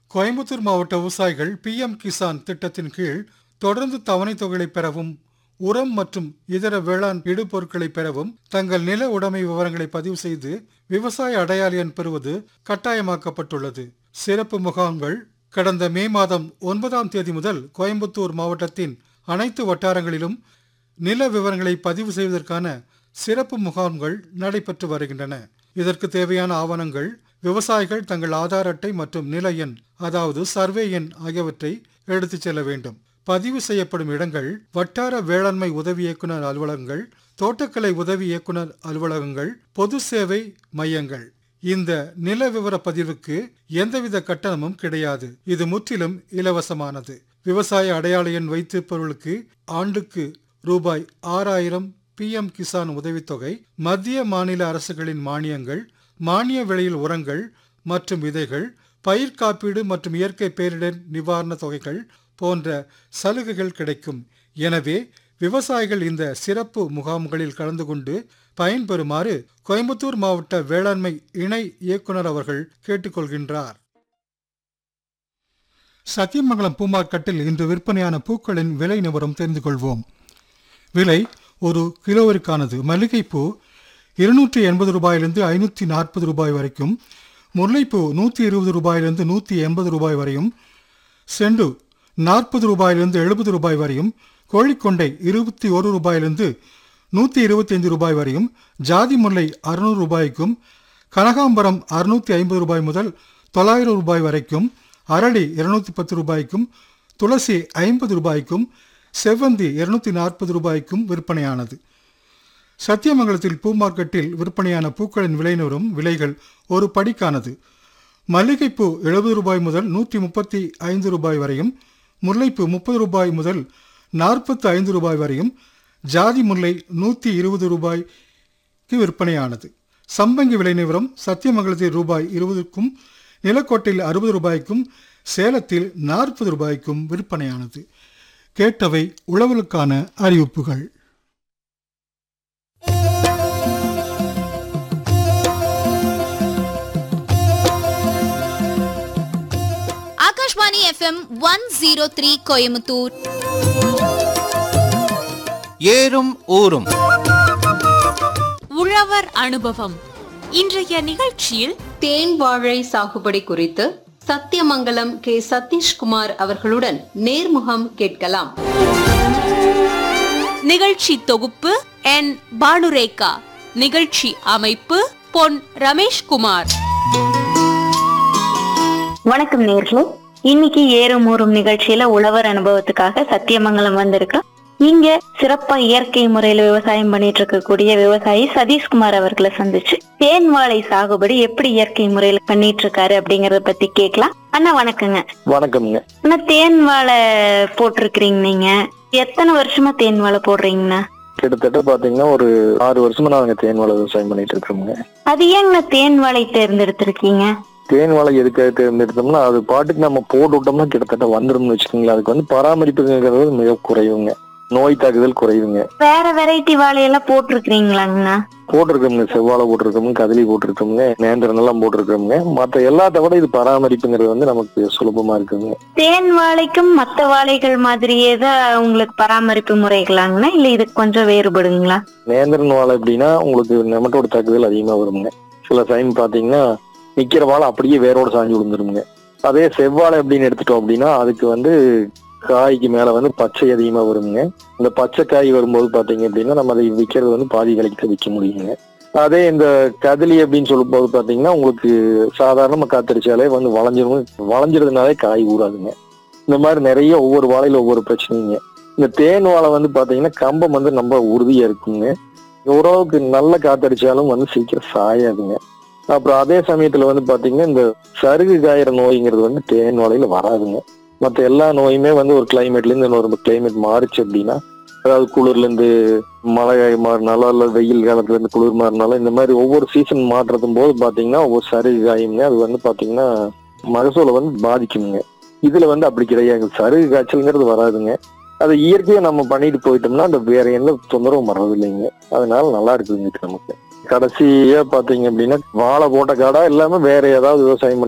கோயம்புத்தூர் மாவட்ட விவசாயிகள் பிஎம் கிசான் திட்டத்தின் கீழ் தொடர்ந்து தவணை தொகைகளை பெறவும் உரம் மற்றும் இதர வேளாண் இடுபொருட்களை பெறவும் தங்கள் நில உடைமை விவரங்களை பதிவு செய்து விவசாய அடையாள எண் பெறுவது கட்டாயமாக்கப்பட்டுள்ளது சிறப்பு முகாம்கள் கடந்த மே மாதம் ஒன்பதாம் தேதி முதல் கோயம்புத்தூர் மாவட்டத்தின் அனைத்து வட்டாரங்களிலும் நில விவரங்களை பதிவு செய்வதற்கான சிறப்பு முகாம்கள் நடைபெற்று வருகின்றன இதற்கு தேவையான ஆவணங்கள் விவசாயிகள் தங்கள் ஆதார் அட்டை மற்றும் நில எண் அதாவது சர்வே எண் ஆகியவற்றை எடுத்துச் செல்ல வேண்டும் பதிவு செய்யப்படும் இடங்கள் வட்டார வேளாண்மை உதவி இயக்குனர் அலுவலகங்கள் தோட்டக்கலை உதவி இயக்குனர் அலுவலகங்கள் பொது சேவை மையங்கள் இந்த நில விவர பதிவுக்கு எந்தவித கட்டணமும் கிடையாது இது முற்றிலும் இலவசமானது விவசாய அடையாள எண் வைத்திருப்பவர்களுக்கு ஆண்டுக்கு ரூபாய் ஆறாயிரம் பிஎம் கிசான் உதவித்தொகை மத்திய மாநில அரசுகளின் மானியங்கள் மானிய விலையில் உரங்கள் மற்றும் விதைகள் பயிர் காப்பீடு மற்றும் இயற்கை பேரிடர் நிவாரண தொகைகள் போன்ற சலுகைகள் கிடைக்கும் எனவே விவசாயிகள் இந்த சிறப்பு முகாம்களில் கலந்து கொண்டு பயன்பெறுமாறு கோயம்புத்தூர் மாவட்ட வேளாண்மை இணை இயக்குனர் அவர்கள் கேட்டுக்கொள்கின்றார் சத்தியமங்கலம் பூமார்க்கெட்டில் இன்று விற்பனையான பூக்களின் விலை நிபரம் தெரிந்து கொள்வோம் விலை ஒரு கிலோவிற்கானது மல்லிகைப்பூ இருநூற்றி எண்பது ரூபாயிலிருந்து ஐநூற்றி நாற்பது ரூபாய் வரைக்கும் முல்லைப்பூ நூற்றி இருபது ரூபாயிலிருந்து நூற்றி எண்பது ரூபாய் வரையும் செண்டு நாற்பது ரூபாயிலிருந்து எழுபது ரூபாய் வரையும் கோழிக்கொண்டை இருபத்தி ஒரு ரூபாயிலிருந்து நூற்றி இருபத்தைந்து ரூபாய் வரையும் ஜாதி முல்லை அறுநூறு ரூபாய்க்கும் கனகாம்பரம் அறுநூற்றி ஐம்பது ரூபாய் முதல் தொள்ளாயிரம் ரூபாய் வரைக்கும் அரளி இருநூத்தி பத்து ரூபாய்க்கும் துளசி ஐம்பது ரூபாய்க்கும் செவ்வந்தி இருநூத்தி நாற்பது ரூபாய்க்கும் விற்பனையானது சத்தியமங்கலத்தில் பூ மார்க்கெட்டில் விற்பனையான பூக்களின் விலை நிறும் விலைகள் ஒரு படிக்கானது மல்லிகைப்பூ எழுபது ரூபாய் முதல் நூற்றி முப்பத்தி ஐந்து ரூபாய் வரையும் முல்லைப்பூ முப்பது ரூபாய் முதல் நாற்பத்து ஐந்து ரூபாய் வரையும் ஜாதி முல்லை நூற்றி இருபது ரூபாய்க்கு விற்பனையானது சம்பங்கி விலை நிவரம் சத்தியமங்கலத்தில் ரூபாய் இருபதுக்கும் நிலக்கோட்டையில் அறுபது ரூபாய்க்கும் சேலத்தில் நாற்பது ரூபாய்க்கும் விற்பனையானது கேட்டவை உழவலுக்கான அறிவிப்புகள் Akashvani FM one zero three Coimbatore ஏறும் ஊரும் உழவர் அனுபவம் இன்றைய நிகழ்ச்சியில் தேன் வாழை சாகுபடி குறித்து சத்தியமங்கலம் கே சதீஷ்குமார் அவர்களுடன் நேர்முகம் கேட்கலாம் நிகழ்ச்சி தொகுப்பு என் பானுரேகா நிகழ்ச்சி அமைப்பு பொன் ரமேஷ்குமார் வணக்கம் நேர்களே இன்னைக்கு ஏறும் ஊறும் நிகழ்ச்சியில உழவர் அனுபவத்துக்காக சத்தியமங்கலம் வந்திருக்கோம் இங்க சிறப்பா இயற்கை முறையில விவசாயம் பண்ணிட்டு இருக்கக்கூடிய விவசாயி சதீஷ்குமார் அவர்களை சந்திச்சு தேன் வாழை சாகுபடி எப்படி இயற்கை முறையில பண்ணிட்டு இருக்காரு அப்படிங்கறத பத்தி கேட்கலாம் அண்ணா வணக்கங்க வணக்கம்ங்க அண்ணா தேன் வாழை போட்டிருக்கிறீங்க நீங்க எத்தனை வருஷமா தேன் வாழை போடுறீங்கண்ணா கிட்டத்தட்ட பாத்தீங்கன்னா ஒரு ஆறு வருஷமா நாங்க தேன் வாழை விவசாயம் பண்ணிட்டு இருக்கோம்ங்க அது ஏங்கண்ணா தேன் வாழை தேர்ந்தெடுத்திருக்கீங்க தேன் வாழை எதுக்காக தேர்ந்தெடுத்தோம்னா அது பாட்டுக்கு நம்ம போட்டு விட்டோம்னா கிட்டத்தட்ட வந்துரும்னு வச்சுக்கோங்களேன் அதுக்கு வந்து பராமரிப்புங்கிறது மிக குறைவுங்க நோய் தாக்குதல் குறைவுங்க வேற வெரைட்டி வாழையெல்லாம் போட்டிருக்கிறீங்களாங்கண்ணா போட்டிருக்கோம்ங்க செவ்வாழை போட்டிருக்கோம் கதலி போட்டிருக்கோம்ங்க நேந்திரன் எல்லாம் போட்டிருக்கோம்ங்க மற்ற எல்லாத்த விட இது பராமரிப்புங்கிறது வந்து நமக்கு சுலபமா இருக்குங்க தேன் வாழைக்கும் மத்த வாழைகள் மாதிரியே தான் உங்களுக்கு பராமரிப்பு முறைகளாங்கண்ணா இல்ல இது கொஞ்சம் வேறுபடுங்களா நேந்திரன் வாழை எப்படின்னா உங்களுக்கு நெமட்டோட தாக்குதல் அதிகமா வருங்க சில டைம் பாத்தீங்கன்னா நிக்கிற வாழை அப்படியே வேரோட சாஞ்சு விழுந்துருங்க அதே செவ்வாழை அப்படின்னு எடுத்துட்டோம் அப்படின்னா அதுக்கு வந்து காய்க்கு மேல வந்து பச்சை அதிகமா வருங்க இந்த பச்சை காய் வரும்போது பாத்தீங்க அப்படின்னா நம்ம அதை விற்கிறது வந்து பாதி விலைக்கு விற்க முடியுங்க அதே இந்த கதலி அப்படின்னு சொல்லும்போது பாத்தீங்கன்னா உங்களுக்கு சாதாரணமா காத்தடிச்சாலே வந்து வளைஞ்சிரும் வளைஞ்சிருந்தனாலே காய் ஊறாதுங்க இந்த மாதிரி நிறைய ஒவ்வொரு வாழையில ஒவ்வொரு பிரச்சனைங்க இந்த தேன் வாழை வந்து பாத்தீங்கன்னா கம்பம் வந்து ரொம்ப உறுதியா இருக்குங்க ஓரளவுக்கு நல்ல காத்தடிச்சாலும் வந்து சீக்கிரம் சாயாதுங்க அப்புறம் அதே சமயத்துல வந்து பாத்தீங்கன்னா இந்த சருகு காயிற நோய்ங்கிறது வந்து தேன் வாழையில வராதுங்க மற்ற எல்லா நோயுமே வந்து ஒரு கிளைமேட்ல இருந்து இன்னொரு கிளைமேட் மாறுச்சு அப்படின்னா அதாவது குளிர்ல இருந்து மழை மாறினாலும் அல்ல வெயில் காலத்துல இருந்து குளிர் மாறினாலும் இந்த மாதிரி ஒவ்வொரு சீசன் மாற்றத்தும் போது பாத்தீங்கன்னா ஒவ்வொரு சருகு காயுங்க அது வந்து பாத்தீங்கன்னா மகசூலை வந்து பாதிக்குங்க இதுல வந்து அப்படி கிடையாது சருகு காய்ச்சல்ங்கிறது வராதுங்க அதை இயற்கையா நம்ம பண்ணிட்டு போயிட்டோம்னா அந்த வேற எந்த தொந்தரவும் வர்றதில்லைங்க அதனால நல்லா இருக்குதுங்க இது நமக்கு கடைசியா பாத்தீங்க அப்படின்னா வாழை போட்ட காடா இல்லாம வேற ஏதாவது விவசாயம் பண்ணி